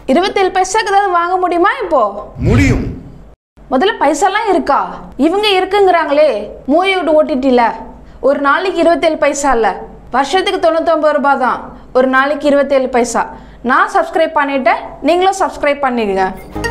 இருபத்தேழு பைசாக்கு ஏதாவது வாங்க முடியுமா இப்போ முடியும் முதல்ல பைசாலாம் இருக்கா இவங்க இருக்குங்கிறாங்களே மூவியோட ஓடிடியில் ஒரு நாளைக்கு இருபத்தேழு பைசா இல்லை வருஷத்துக்கு தொண்ணூத்தொம்பது ரூபாய் தான் ஒரு நாளைக்கு இருபத்தேழு பைசா நான் சப்ஸ்கிரைப் பண்ணிட்டேன் நீங்களும் சப்ஸ்கிரைப் பண்ணிடுங்க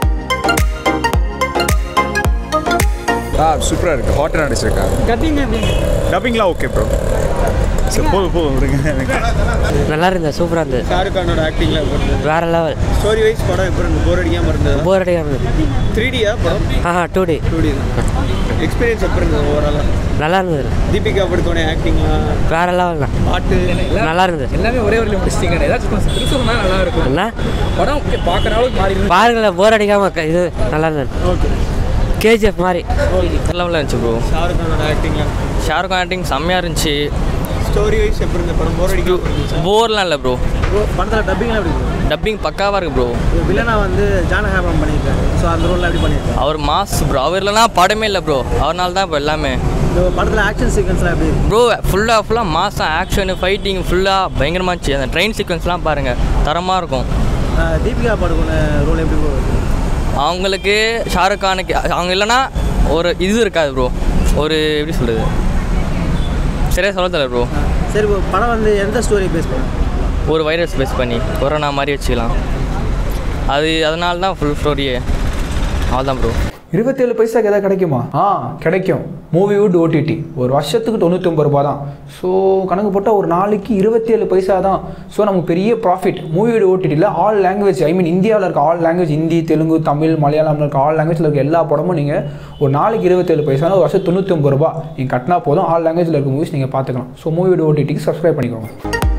ஆ சூப்பராக இருக்குது ஹாட்டாக நடிச்சிருக்காங்க கட்டிங் எப்படி டப்பிங்லாம் ஓகே ப்ரோ சரி போதும் போதும் விடுங்க நல்லா இருந்தது சூப்பராக இருந்தது ஷாருக் கானோட ஆக்டிங்லாம் எப்படி இருந்தது வேற லெவல் ஸ்டோரி வைஸ் படம் எப்படி இருந்தது போர் அடிக்காமல் இருந்தது போர் அடிக்காம இருந்தது த்ரீ டியா படம் ஆஹா two D two D experience எப்படி இருந்தது ஓவராலாக நல்லா இருந்தது தீபிகா படுத்தோட ஆக்டிங்லாம் வேற லெவல் தான் பாட்டு நல்லா இருந்தது எல்லாமே ஒரே ஒரு முடிச்சிட்டீங்க ஏதாச்சும் கொஞ்சம் புதுசு சொன்னா நல்லா இருக்கும் என்ன படம் ஓகே பார்க்குற அளவுக்கு மாறி இருக்கு. பாருங்களேன் போர் அடிக்காம க- இது நல்லா இருந்தது ஓகே கேஜிஎஃப் மாதிரி லெவலில் இருந்துச்சு ப்ரோ ஷாருக் கானோட ஆக்டிங்லாம் ஷாருக் ஆக்டிங் செம்மையாக இருந்துச்சு ஸ்டோரி வைஸ் எப்படி இருந்தது படம் போர் அடிக்காமல் இருந்துச்சு போர்லாம் இல்லை ப்ரோ படத்தில் டப்பிங்லாம் எப்படி இருந்தது டப்பிங் பக்காவாக இருக்கு ப்ரோ வில்லனா வந்து ஜானஹாபம் பண்ணியிருக்காரு ஸோ அந்த ரோலில் எப்படி பண்ணியிருக்காரு அவர் மாஸ் ப்ரோ அவர் இல்லைனா படமே இல்லை ப்ரோ அவர்னால தான் இப்போ எல்லாமே இந்த படத்தில் ஆக்ஷன் சீக்வன்ஸ்லாம் எப்படி இருக்கு ப்ரோ ஃபுல்லாக ஃபுல்லாக மாஸ் ஆக்ஷனு ஃபைட்டிங் ஃபுல்லாக பயங்கரமாக இருந்துச்சு அந்த ட்ரெயின் சீக்வன்ஸ்லாம் பாருங்கள் தரமாக இருக்கும் அஹ் தீபிகா படுகோன ரோல் எப்படி போகுது அவங்களுக்கு ஷாருக் கானுக்கு அவங்க இல்லைனா ஒரு இது இருக்காது ப்ரோ ஒரு எப்படி சொல்கிறது சரியாக சொல்ல தெரியல ப்ரோ சரி இப்போ படம் வந்து எந்த ஸ்டோரி பேஸ் பண்ணும் ஒரு வைரஸ் பேஸ் பண்ணி கொரோனா மாதிரி வச்சுக்கலாம் அது அதனால தான் ஃபுல் ஸ்டோரியே அவ்வளோதான் ப்ரோ இருபத்தேழு பைசாக்கு எதாவது கிடைக்குமா ஆ கிடைக்கும் மூவிவுட் ஓடிடி ஒரு வருஷத்துக்கு தொண்ணூத்தொம்பது ரூபா தான் ஸோ கணக்கு போட்டால் ஒரு நாளைக்கு இருபத்தேழு பைசா தான் ஸோ நமக்கு பெரிய ப்ராஃபிட் மூவிவுட் ஓடிடியில் ஆல் லாங்குவேஜ் ஐ மீன் இந்தியாவில் இருக்க ஆல் லாங்குவேஜ் ஹிந்தி தெலுங்கு தமிழ் மலையாளம்ல இருக்க ஆல் லாங்குவேஜில் இருக்க எல்லா படமும் நீங்கள் ஒரு நாளைக்கு இருபத்தேழு பைசா ஒரு வருஷம் தொண்ணூத்தொம்பது ரூபா நீங்கள் கட்டினா போதும் ஆல் லாங்குவேஜில் இருக்க மூவிஸ் நீங்கள் பார்த்துக்கலாம் ஸோ மூவிவுட் ஓடிடிக்கு சப்ஸ்கிரைப் பண்ணிக்கோங்க